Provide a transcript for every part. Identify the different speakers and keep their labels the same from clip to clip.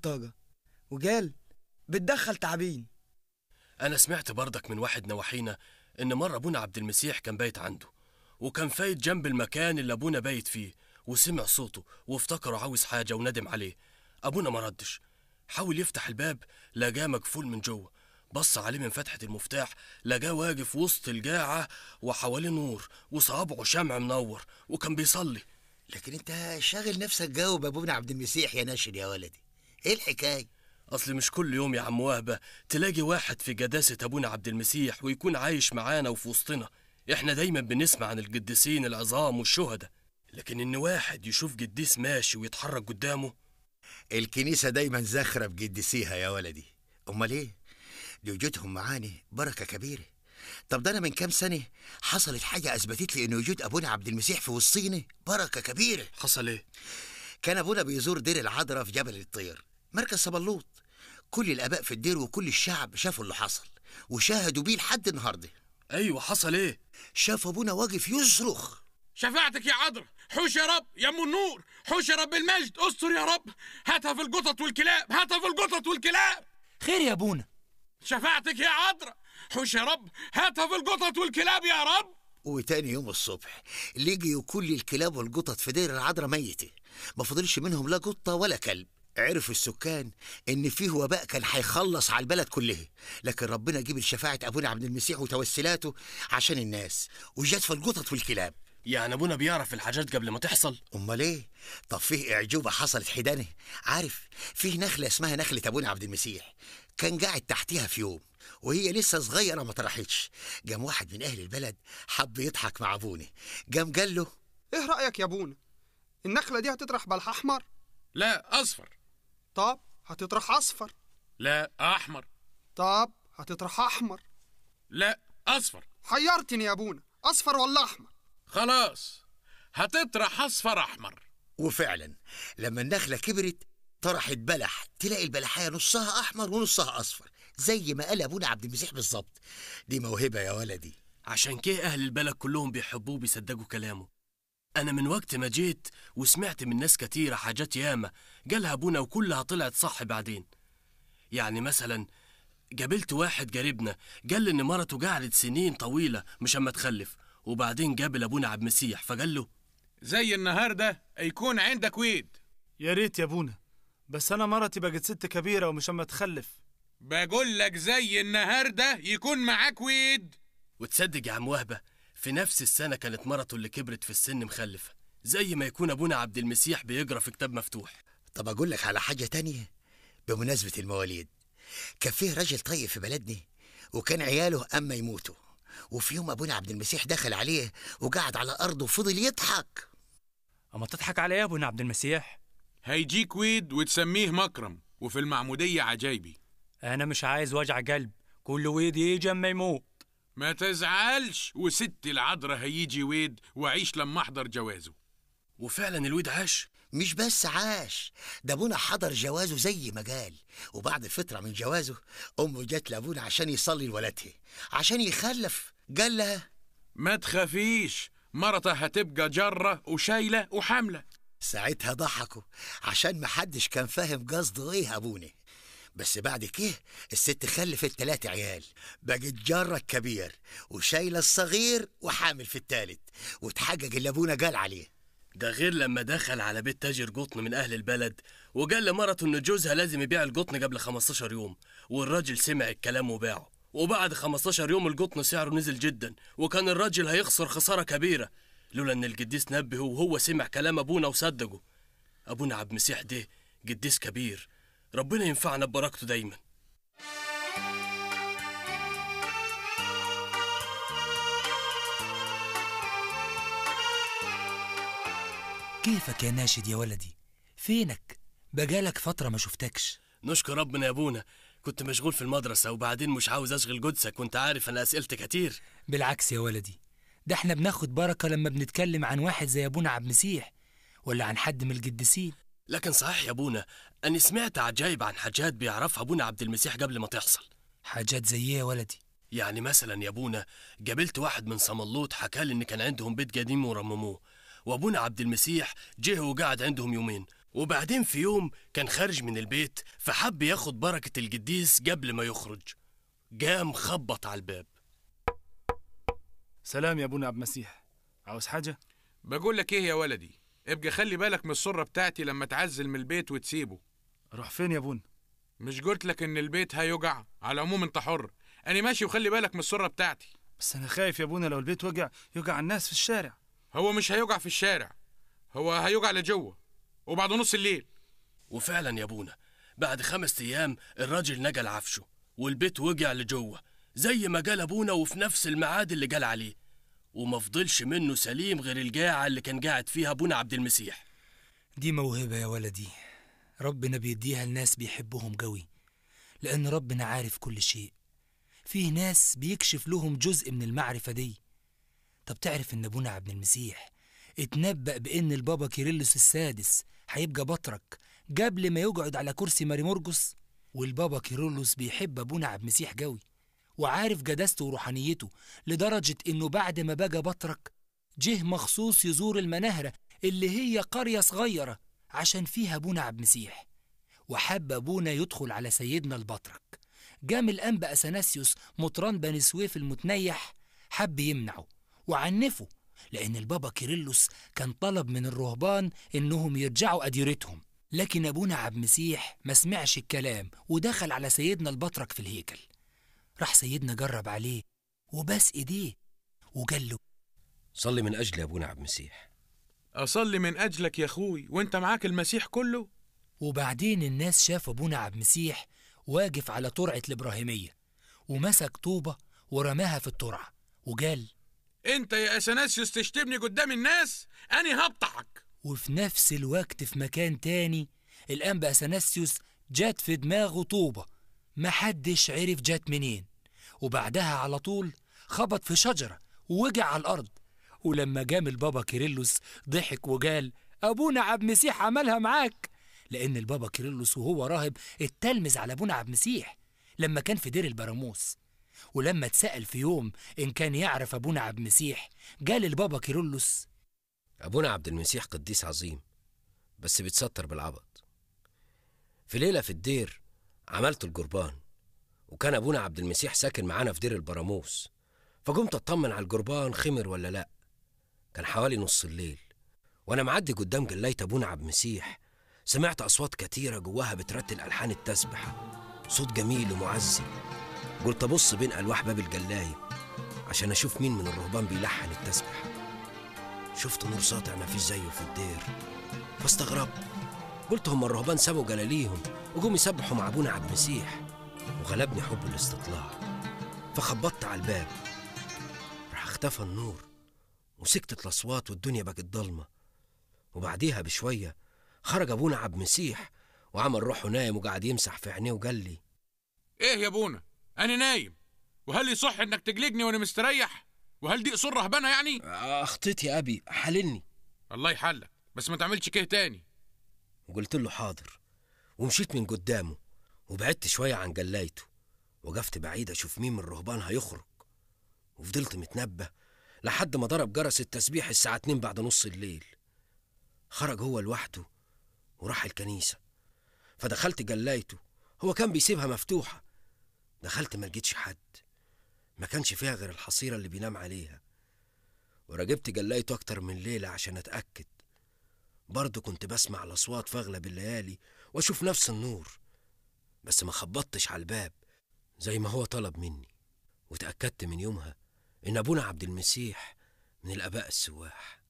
Speaker 1: الطاقة وقال بتدخل تعابين
Speaker 2: أنا سمعت برضك من واحد نواحينا إن مرة أبونا عبد المسيح كان بايت عنده وكان فايت جنب المكان اللي أبونا بايت فيه وسمع صوته وافتكره عاوز حاجة وندم عليه أبونا ما ردش حاول يفتح الباب لقاه مقفول من جوه بص عليه من فتحة المفتاح لقاه واقف وسط الجاعة وحواليه نور وصابعه شمع منور وكان بيصلي
Speaker 3: لكن انت شاغل نفسك جاوب ابونا عبد المسيح يا ناشد يا ولدي ايه الحكايه
Speaker 2: أصل مش كل يوم يا عم وهبة تلاقي واحد في قداسة أبونا عبد المسيح ويكون عايش معانا وفي وسطنا إحنا دايما بنسمع عن القديسين العظام والشهداء لكن إن واحد يشوف قديس ماشي ويتحرك قدامه
Speaker 3: الكنيسه دايما زاخره بقديسيها يا ولدي امال ايه دي وجودهم معاني بركه كبيره طب ده انا من كام سنه حصلت حاجه اثبتت لي ان وجود ابونا عبد المسيح في وسطينا بركه كبيره
Speaker 2: حصل إيه؟
Speaker 3: كان ابونا بيزور دير العذراء في جبل الطير مركز صبلوط كل الاباء في الدير وكل الشعب شافوا اللي حصل وشاهدوا بيه لحد النهارده
Speaker 2: أيوة حصل إيه؟
Speaker 3: شاف ابونا واقف يصرخ
Speaker 4: شفاعتك يا عذرا حوش يا رب يا ام النور حوش يا رب المجد استر يا رب هاتها في القطط والكلاب هاتها في القطط والكلاب
Speaker 5: خير يا ابونا
Speaker 4: شفاعتك يا عذرا حوش يا رب هاتها في القطط والكلاب يا رب
Speaker 3: وتاني يوم الصبح لقيوا كل الكلاب والقطط في دير العذراء ميتة ما فضلش منهم لا قطة ولا كلب عرفوا السكان ان فيه وباء كان هيخلص على البلد كلها لكن ربنا جيب شفاعة ابونا عبد المسيح وتوسلاته عشان الناس وجت في القطط والكلاب
Speaker 2: يعني أبونا بيعرف الحاجات قبل ما تحصل؟
Speaker 3: امال ايه طب فيه اعجوبه حصلت حدانه عارف فيه نخله اسمها نخله ابونا عبد المسيح كان قاعد تحتيها في يوم وهي لسه صغيره ما طرحتش قام واحد من اهل البلد حب يضحك مع ابونا قام قال له
Speaker 6: ايه رأيك يا ابونا النخلة دي هتطرح بلح احمر
Speaker 4: لا اصفر
Speaker 6: طب هتطرح اصفر
Speaker 4: لا احمر
Speaker 6: طب هتطرح احمر
Speaker 4: لا اصفر
Speaker 6: حيرتني يا ابونا اصفر ولا احمر
Speaker 4: خلاص هتطرح اصفر احمر
Speaker 3: وفعلا لما النخله كبرت طرحت بلح تلاقي البلحايه نصها احمر ونصها اصفر زي ما قال ابونا عبد المسيح بالظبط دي موهبه يا ولدي
Speaker 2: عشان كده أهل البلد كلهم بيحبوه وبيصدقوا كلامه أنا من وقت ما جيت وسمعت من ناس كتيرة حاجات ياما قالها أبونا وكلها طلعت صح بعدين يعني مثلا قابلت واحد قريبنا قال لي إن مرته قعدت سنين طويلة مش أما تخلف وبعدين قابل أبونا عبد المسيح فقال له
Speaker 4: زي النهارده يكون عندك ويد
Speaker 5: يا ريت يا ابونا بس انا مرتي بقت ست كبيره ومش اما تخلف
Speaker 4: بقول لك زي النهارده يكون معاك ويد
Speaker 2: وتصدق يا عم وهبة في نفس السنة كانت مرته اللي كبرت في السن مخلفة زي ما يكون أبونا عبد المسيح بيقرأ في كتاب مفتوح
Speaker 3: طب اقول لك على حاجه تانية بمناسبه المواليد كان فيه راجل طيب في بلدنا وكان عياله اما يموتوا وفي يوم ابونا عبد المسيح دخل عليه وقعد على ارضه وفضل يضحك
Speaker 5: اما تضحك علي يا ابونا عبد المسيح
Speaker 4: هيجيك ويد وتسميه مكرم وفي المعمودية عجايبي
Speaker 5: انا مش عايز وجع قلب كل ويد يجي اما يموت
Speaker 4: ما تزعلش وست العذراء هيجي ويد وعيش لما احضر جوازه
Speaker 2: وفعلا الويد عاش
Speaker 3: مش بس عاش ده ابونا حضر جوازه زي ما قال وبعد فتره من جوازه امه جت لابونا عشان يصلي لولدها عشان يخلف قال لها
Speaker 4: ما تخافيش مرته هتبقى جرة وشايلة وحاملة
Speaker 3: ساعتها ضحكوا عشان محدش كان فاهم قصده ايه ابونا بس بعد كده الست خلفت تلاتة عيال بقت جارة الكبير وشايلة الصغير وحامل في التالت وتحقق اللي ابونا قال عليه
Speaker 2: ده غير لما دخل على بيت تاجر قطن من أهل البلد وقال لمرته إن جوزها لازم يبيع القطن قبل 15 يوم والراجل سمع الكلام وباعه وبعد 15 يوم القطن سعره نزل جدا وكان الراجل هيخسر خسارة كبيرة لولا إن القديس نبهه وهو سمع كلام أبونا وصدقه أبونا عبد المسيح ده قديس كبير ربنا ينفعنا ببركته دايما
Speaker 7: كيفك يا ناشد يا ولدي فينك بقالك فترة ما شفتكش
Speaker 2: نشكر ربنا يا أبونا كنت مشغول في المدرسة وبعدين مش عاوز أشغل جدسك وأنت عارف أنا أسئلتي كتير
Speaker 7: بالعكس يا ولدي ده احنا بناخد بركة لما بنتكلم عن واحد زي أبونا عبد المسيح ولا عن حد من القديسين
Speaker 2: لكن صحيح يا أبونا أني سمعت عجايب عن حاجات بيعرفها أبونا عبد المسيح قبل ما تحصل
Speaker 7: حاجات زي ايه يا ولدي
Speaker 2: يعني مثلا يا ابونا قابلت واحد من صملوط حكالي ان كان عندهم بيت قديم ورمموه وابونا عبد المسيح جه وقعد عندهم يومين وبعدين في يوم كان خارج من البيت فحب ياخد بركة الجديس قبل ما يخرج قام خبط على الباب
Speaker 5: سلام يا ابونا عبد المسيح عاوز حاجة؟
Speaker 4: بقول لك ايه يا ولدي ابقى خلي بالك من السرة بتاعتي لما تعزل من البيت وتسيبه
Speaker 5: أروح فين يا ابونا؟
Speaker 4: مش قلت لك ان البيت هيوجع على العموم انت حر انا ماشي وخلي بالك من السرة بتاعتي
Speaker 5: بس أنا خايف يا ابونا لو البيت وجع يوجع الناس في الشارع
Speaker 4: هو مش هيوجع في الشارع هو هيوجع لجوه وبعد نص الليل
Speaker 2: وفعلا يا ابونا بعد خمس ايام الراجل نجل عفشه والبيت وجع لجوه زي ما قال ابونا وفي نفس الميعاد اللي قال عليه وما فضلش منه سليم غير الجاعة اللي كان قاعد فيها ابونا عبد المسيح
Speaker 7: دي موهبة يا ولدي ربنا بيديها لناس بيحبهم قوي لأن ربنا عارف كل شيء فيه ناس بيكشف لهم جزء من المعرفة دي طب تعرف إن أبونا عبد المسيح اتنبأ بإن البابا كيرلس السادس هيبقى بطرك قبل ما يقعد على كرسي ماري مرقس والبابا كيرلس بيحب أبونا عبد المسيح قوي وعارف جداسته وروحانيته لدرجة إنه بعد ما بقى بطرك جه مخصوص يزور المناهرة اللي هي قرية صغيرة عشان فيها أبونا عبد المسيح وحب أبونا يدخل على سيدنا البطرك جام الأنبا أثناسيوس مطران بني سويف المتنيح حب يمنعه وعنفه لأن البابا كيرلس كان طلب من الرهبان إنهم يرجعوا أديرتهم لكن أبونا عبد المسيح ما سمعش الكلام ودخل على سيدنا البطرك في الهيكل راح سيدنا جرب عليه وبس إيديه وقال له
Speaker 8: صلي من أجل أبونا عبد المسيح
Speaker 4: اصلي من اجلك يا اخوي وانت معاك المسيح كله
Speaker 7: وبعدين الناس شافوا ابونا عبد المسيح واقف على ترعة الإبراهيمية ومسك طوبة ورماها في الترعة وقال
Speaker 4: انت يا اثناسيوس تشتمني قدام الناس انا هبطعك
Speaker 7: وفي نفس الوقت في مكان تاني الأنبا أثناسيوس جات في دماغه طوبة محدش عرف جات منين وبعدها على طول خبط في شجرة ووجع على الأرض ولما جام البابا كيرلس ضحك وقال أبونا عبد المسيح عملها معاك لأن البابا كيرلس وهو راهب اتلمذ على أبونا عبد المسيح لما كان في دير البراموس ولما اتسأل في يوم إن كان يعرف أبونا عبد المسيح قال البابا كيرلس
Speaker 8: أبونا عبد المسيح قديس عظيم بس بيتستر بالعبط في ليلة في الدير عملت الجربان وكان أبونا عبد المسيح ساكن معانا في دير البراموس فقمت أطمن على الجربان خمر ولا لأ كان حوالي نص الليل وأنا معدي قدام جلاية أبونا عبد المسيح سمعت أصوات كتيرة جواها بترتل ألحان التسبحة صوت جميل ومعزي قلت أبص بين ألواح باب الجلاية عشان أشوف مين من الرهبان بيلحن التسبحة شفت نور ساطع ما فيش زيه في الدير فاستغربت قلت هم الرهبان سابوا جلاليهم وجم يسبحوا مع ابونا عبد المسيح وغلبني حب الاستطلاع فخبطت على الباب راح اختفى النور وسكتت الاصوات والدنيا بقت ضلمه وبعديها بشويه خرج ابونا عبد المسيح وعمل روحه نايم وقعد يمسح في عينيه وقال لي
Speaker 4: ايه يا ابونا انا نايم وهل يصح انك تجلجني وانا مستريح وهل دي اصول رهبنه يعني
Speaker 8: اخطيت يا ابي حللني
Speaker 4: الله يحلك بس ما تعملش كده تاني
Speaker 8: وقلت له حاضر ومشيت من قدامه وبعدت شوية عن جلايته وقفت بعيد أشوف مين من الرهبان هيخرج وفضلت متنبه لحد ما ضرب جرس التسبيح الساعة اتنين بعد نص الليل خرج هو لوحده وراح الكنيسة فدخلت جلايته هو كان بيسيبها مفتوحة دخلت ما لقيتش حد ما كانش فيها غير الحصيرة اللي بينام عليها وراجبت جلايته أكتر من ليلة عشان أتأكد برضه كنت بسمع الأصوات في أغلب الليالي وأشوف نفس النور بس ما خبطتش على الباب زي ما هو طلب مني وتأكدت من يومها إن أبونا عبد المسيح من الآباء السواح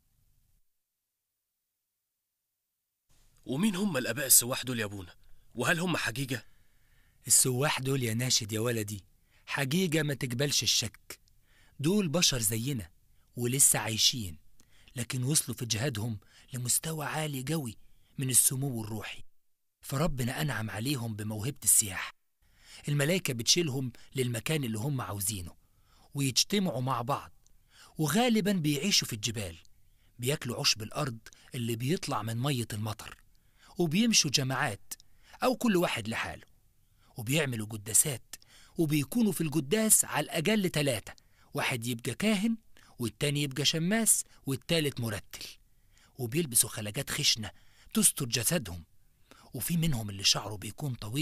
Speaker 2: ومين هم الآباء السواح دول يا أبونا؟ وهل هم حقيقة؟
Speaker 7: السواح دول يا ناشد يا ولدي حقيقة ما تقبلش الشك دول بشر زينا ولسه عايشين لكن وصلوا في جهادهم لمستوى عالي قوي من السمو الروحي فربنا أنعم عليهم بموهبة السياحة الملائكة بتشيلهم للمكان اللي هم عاوزينه ويجتمعوا مع بعض وغالبا بيعيشوا في الجبال بياكلوا عشب الأرض اللي بيطلع من مية المطر وبيمشوا جماعات أو كل واحد لحاله وبيعملوا قداسات وبيكونوا في القداس على الأقل ثلاثة واحد يبقى كاهن والتاني يبقى شماس والتالت مرتل وبيلبسوا خلاجات خشنة تستر جسدهم وفي منهم اللي شعره بيكون طويل